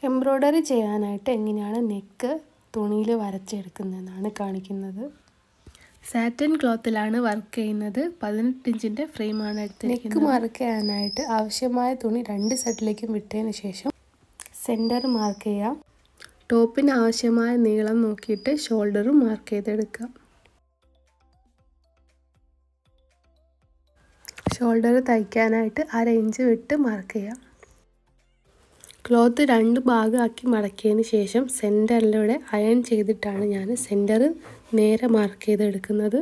embroidery ചെയ്യാനായിട്ട് എങ്ങനെയാണ് neck തുണിയിൽ വരച്ചെടുക്കുന്നതെന്നാണ് കാണിക്കുന്നത് സാറ്റൻ ക്ലോത്തിലാണ് വർക്ക് ചെയ്യുന്നത് പതിനെട്ട് ഇഞ്ചിൻ്റെ ഫ്രെയിമാണ് എടുത്തിരിക്കുന്നത് നെക്ക് മാർക്ക് ചെയ്യാനായിട്ട് ആവശ്യമായ തുണി രണ്ട് സൈഡിലേക്കും വിട്ടതിന് ശേഷം സെൻറ്റർ മാർക്ക് ചെയ്യാം ടോപ്പിന് ആവശ്യമായ നീളം നോക്കിയിട്ട് ഷോൾഡറും മാർക്ക് ചെയ്തെടുക്കാം ഷോൾഡർ തയ്ക്കാനായിട്ട് അര ഇഞ്ച് വിട്ട് മാർക്ക് ചെയ്യാം ക്ലോത്ത് രണ്ട് ഭാഗമാക്കി മടക്കിയതിന് ശേഷം സെൻറ്ററിലൂടെ അയൺ ചെയ്തിട്ടാണ് ഞാൻ സെൻറ്റർ നേരെ മാർക്ക് ചെയ്തെടുക്കുന്നത്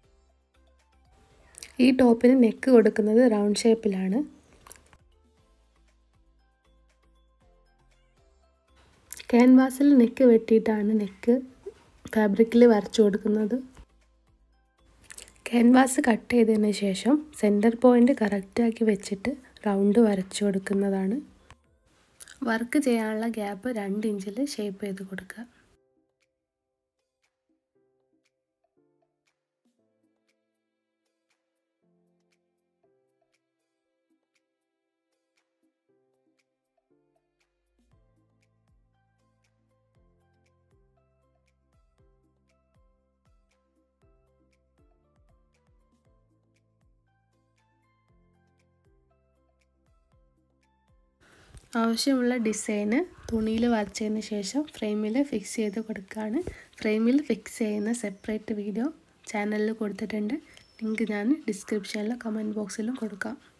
ഈ ടോപ്പിന് നെക്ക് കൊടുക്കുന്നത് റൗണ്ട് ഷേപ്പിലാണ് ക്യാൻവാസിൽ നെക്ക് വെട്ടിയിട്ടാണ് നെക്ക് ഫാബ്രിക്കിൽ വരച്ചു കൊടുക്കുന്നത് ക്യാൻവാസ് കട്ട് ചെയ്തതിന് ശേഷം സെൻറ്റർ പോയിൻ്റ് കറക്റ്റാക്കി വെച്ചിട്ട് റൗണ്ട് വരച്ചു കൊടുക്കുന്നതാണ് വർക്ക് ചെയ്യാനുള്ള ഗ്യാപ്പ് രണ്ട് ഇഞ്ചിൽ ഷേപ്പ് ചെയ്ത് കൊടുക്കുക ആവശ്യമുള്ള ഡിസൈന് തുണിയിൽ വരച്ചതിന് ശേഷം ഫ്രെയിമിൽ ഫിക്സ് ചെയ്ത് കൊടുക്കുകയാണ് ഫ്രെയിമിൽ ഫിക്സ് ചെയ്യുന്ന സെപ്പറേറ്റ് വീഡിയോ ചാനലിൽ കൊടുത്തിട്ടുണ്ട് ലിങ്ക് ഞാൻ ഡിസ്ക്രിപ്ഷനിലും കമൻറ്റ് ബോക്സിലും കൊടുക്കാം